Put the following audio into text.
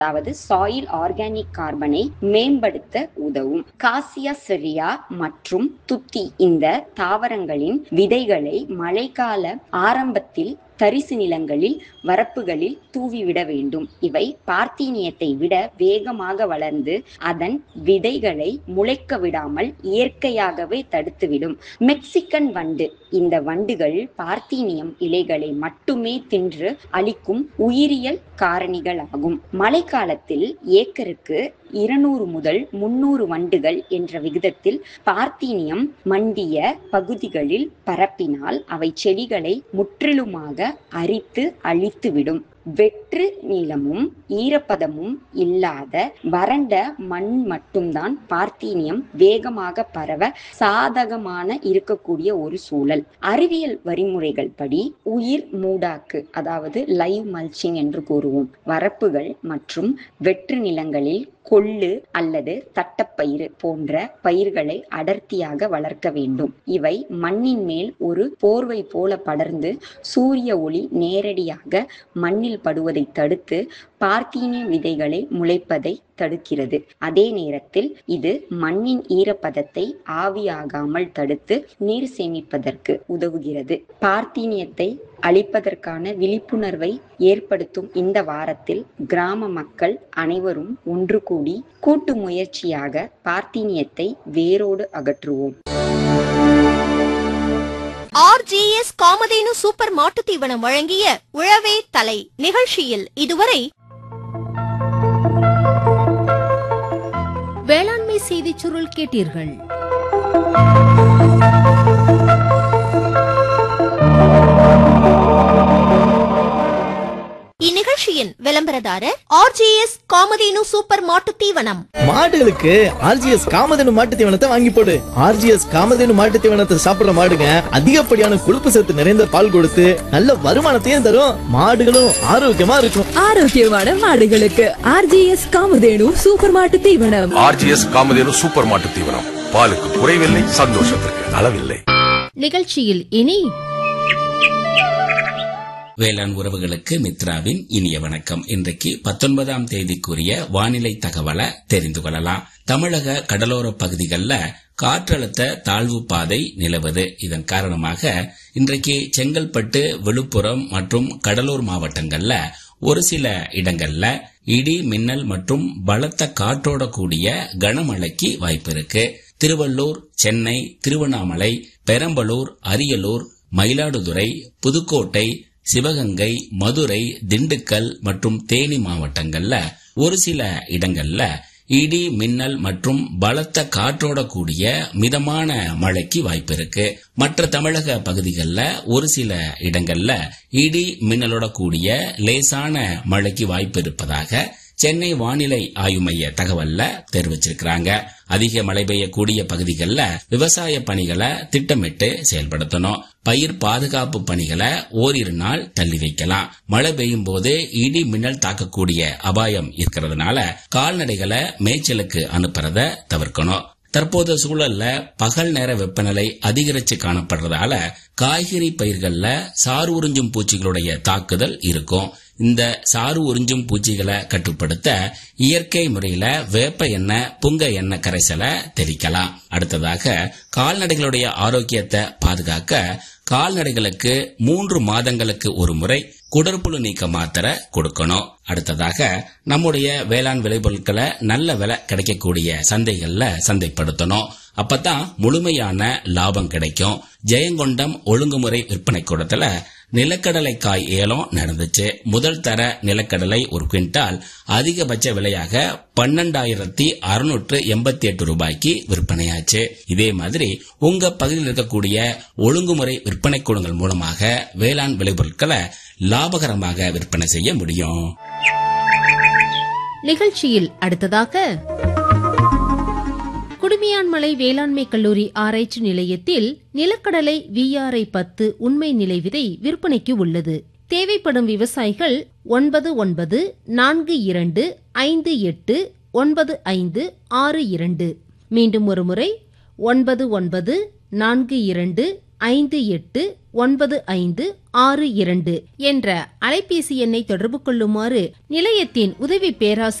அதாவது soil organic கார்பனை மேம்படுத்த உதவும் காசியா செரியா மற்றும் துத்தி இந்த தாவரங்களின் விதைகளை மழைக்கால ஆரம்பத்தில் தரிசு நிலங்களில் வரப்புகளில் தூவிவிட வேண்டும் இவை பார்த்தீனியத்தை விட வேகமாக வளர்ந்து அதன் விதைகளை முளைக்க விடாமல் இயற்கையாகவே தடுத்துவிடும் மெக்சிகன் வண்டு இந்த வண்டுகள் பார்த்தீனியம் இலைகளை மட்டுமே தின்று அளிக்கும் உயிரியல் காரணிகளாகும் மழைக்காலத்தில் ஏக்கருக்கு இருநூறு முதல் முன்னூறு வண்டுகள் என்ற விகிதத்தில் பார்த்தீனியம் மண்டிய பகுதிகளில் பரப்பினால் அவை செடிகளை முற்றிலுமாக அரித்து அழித்துவிடும் வெற்று நீளமும் ஈரப்பதமும் இல்லாத வறண்ட மண் மட்டும்தான் பார்த்தீனியம் வேகமாக பரவ சாதகமான இருக்கக்கூடிய ஒரு சூழல் அறிவியல் வரிமுறைகள் படி உயிர் மூடாக்கு அதாவது லைவ் மல்ச்சிங் என்று கூறுவோம் வரப்புகள் மற்றும் வெற்று நிலங்களில் கொள்ளு அல்லது தட்டப்பயிறு போன்ற பயிர்களை அடர்த்தியாக வளர்க்க வேண்டும் இவை மண்ணின் மேல் ஒரு போர்வை போல படர்ந்து சூரிய ஒளி நேரடியாக மண்ணில் படுவதை தடுத்து பார்த்தீனிய விதைகளை முளைப்பதை தடுக்கிறது அதே நேரத்தில் இது மண்ணின் ஈரப்பதத்தை ஆவியாகாமல் தடுத்து நீர் சேமிப்பதற்கு உதவுகிறது பார்த்தீனியத்தை அளிப்பதற்கான விழிப்புணர்வை ஏற்படுத்தும் இந்த வாரத்தில் கிராம மக்கள் அனைவரும் ஒன்று கூடி கூட்டு முயற்சியாக பார்த்தீனியத்தை வேரோடு அகற்றுவோம் ஆர்ஜிஎஸ் காமதேனு சூப்பர் மாட்டுத் தீவனம் வழங்கிய உழவே தலை நிகழ்ச்சியில் இதுவரை வேளாண்மை செய்திச் சுருள் கேட்டீர்கள் இந்நிகழ்ச்சியின் விளம்பரதாரர் ஆர்ஜிஎஸ் காமதேனு சூப்பர் மாட்டுத் தீவனம் மாடுகளுக்கு ஆர்ஜிஎஸ் காமதேனு மாட்டு தீவனத்தை வாங்கி போடு ஆர்ஜிஎஸ் காமதேனு மாட்டு தீவனத்தை சாப்பிடுற மாடுங்க அதிகப்படியான கொழுப்பு சத்து நிறைந்த பால் கொடுத்து நல்ல வருமானத்தையும் தரும் மாடுகளும் ஆரோக்கியமா இருக்கும் ஆரோக்கியமான மாடுகளுக்கு ஆர்ஜிஎஸ் காமதேனு சூப்பர் மாட்டு தீவனம் ஆர்ஜிஎஸ் காமதேனு சூப்பர் மாட்டு தீவனம் பாலுக்கு குறைவில்லை சந்தோஷத்திற்கு அளவில்லை நிகழ்ச்சியில் இனி வேளாண் உறவுகளுக்கு மித்ராவின் இனிய வணக்கம் இன்றைக்கு பத்தொன்பதாம் தேதிக்குரிய வானிலை தகவலை தெரிந்து கொள்ளலாம் தமிழக கடலோர பகுதிகளில் காற்றழுத்த தாழ்வு பாதை நிலவுது இதன் காரணமாக இன்றைக்கு செங்கல்பட்டு விழுப்புரம் மற்றும் கடலூர் மாவட்டங்கள்ல ஒரு சில இடங்கள்ல இடி மின்னல் மற்றும் பலத்த காற்றோட கூடிய கனமழைக்கு வாய்ப்பு இருக்கு திருவள்ளூர் சென்னை திருவண்ணாமலை பெரம்பலூர் அரியலூர் மயிலாடுதுறை புதுக்கோட்டை சிவகங்கை மதுரை திண்டுக்கல் மற்றும் தேனி மாவட்டங்கள்ல ஒரு சில இடங்கள்ல இடி மின்னல் மற்றும் பலத்த காற்றோட கூடிய மிதமான மழைக்கு வாய்ப்பு இருக்கு மற்ற தமிழக பகுதிகளில் ஒரு சில இடங்கள்ல இடி மின்னலோட கூடிய லேசான மழைக்கு வாய்ப்பு இருப்பதாக சென்னை வானிலை ஆய்வு மைய தகவல்ல தெரிவிச்சிருக்கிறாங்க அதிக மழை பெய்யக்கூடிய பகுதிகளில் விவசாய பணிகளை திட்டமிட்டு செயல்படுத்தணும் பயிர் பாதுகாப்பு பணிகளை ஓரிரு நாள் தள்ளி வைக்கலாம் மழை பெய்யும் போது இடி மின்னல் தாக்கக்கூடிய அபாயம் இருக்கிறதுனால கால்நடைகளை மேய்ச்சலுக்கு அனுப்புறத தவிர்க்கணும் தற்போது சூழல்ல பகல் நேர வெப்பநிலை அதிகரிச்சு காணப்படுறதால காய்கறி பயிர்கள்ல சாறு உறிஞ்சும் பூச்சிகளுடைய தாக்குதல் இருக்கும் இந்த சாறு உறிஞ்சும் பூச்சிகளை கட்டுப்படுத்த இயற்கை முறையில வேப்ப எண்ணெய் புங்க எண்ணெய் கரைசலை தெளிக்கலாம் அடுத்ததாக கால்நடைகளுடைய ஆரோக்கியத்தை பாதுகாக்க கால்நடைகளுக்கு மூன்று மாதங்களுக்கு ஒரு முறை குடற்புழு நீக்க மாத்திரை கொடுக்கணும் அடுத்ததாக நம்முடைய வேளாண் விளைபொருட்களை நல்ல விலை கிடைக்கக்கூடிய சந்தைகள்ல சந்தைப்படுத்தணும் அப்பதான் முழுமையான லாபம் கிடைக்கும் ஜெயங்கொண்டம் ஒழுங்குமுறை விற்பனை கூடத்துல நிலக்கடலை காய் ஏலம் நடந்துச்சு முதல் தர நிலக்கடலை ஒரு குவிண்டால் அதிகபட்ச விலையாக பன்னெண்டாயிரத்தி அறுநூற்று எண்பத்தி எட்டு ரூபாய்க்கு விற்பனையாச்சு இதே மாதிரி உங்க பகுதியில் இருக்கக்கூடிய ஒழுங்குமுறை விற்பனை கூடங்கள் மூலமாக வேளாண் விளைபொருட்களை லாபகரமாக விற்பனை செய்ய முடியும் நிகழ்ச்சியில் அடுத்ததாக குடுமியான்மலை வேளாண்மை கல்லூரி ஆராய்ச்சி நிலையத்தில் நிலக்கடலை விஆர்ஐ பத்து உண்மை நிலை விதை விற்பனைக்கு உள்ளது தேவைப்படும் விவசாயிகள் ஒன்பது ஒன்பது நான்கு இரண்டு ஐந்து எட்டு ஒன்பது ஐந்து ஆறு இரண்டு மீண்டும் ஒருமுறை ஒன்பது ஒன்பது நான்கு இரண்டு ஐந்து எட்டு ஒன்பது ஐந்து ஆறு இரண்டு என்ற அலைபேசி எண்ணை தொடர்பு கொள்ளுமாறு நிலையத்தின் உதவி பேராசிரியர்